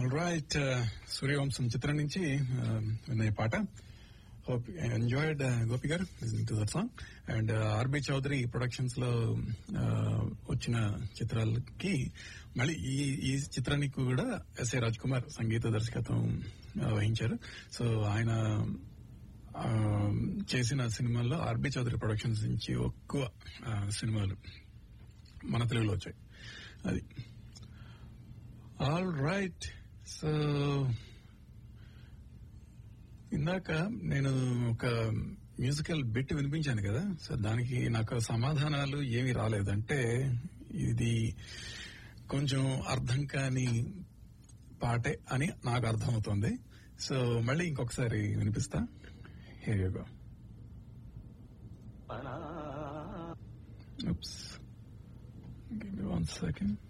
Right Suryavamsam చిత్రం నుంచి విన్న ఈ పాట hope enjoyed Gopi garu to that song and RB Chowdary productions లో uh, వచ్చిన చిత్రాలకి మళ్ళీ ఈ ఈ చిత్రానికి కూడా ఎస్ఏ రాజ్ కుమార్ సంగీత దర్శకత్వం uh, వహించారు సో ఆయన ఆ, చేసిన సినిమాల్లో ఆర్బి చౌదరి ప్రొడక్షన్స్ నుంచి ఎక్కువ ఆ, సినిమాలు మన తెలుగులో వచ్చాయి అది ఆల్ రైట్ సో ఇందాక నేను ఒక మ్యూజికల్ బిట్ వినిపించాను కదా సో దానికి నాకు సమాధానాలు ఏమీ రాలేదు అంటే ఇది కొంచెం అర్థం కాని పాటే అని నాకు అర్థమవుతుంది సో మళ్ళీ ఇంకొకసారి వినిపిస్తా Here you go. Oops. Give me one second.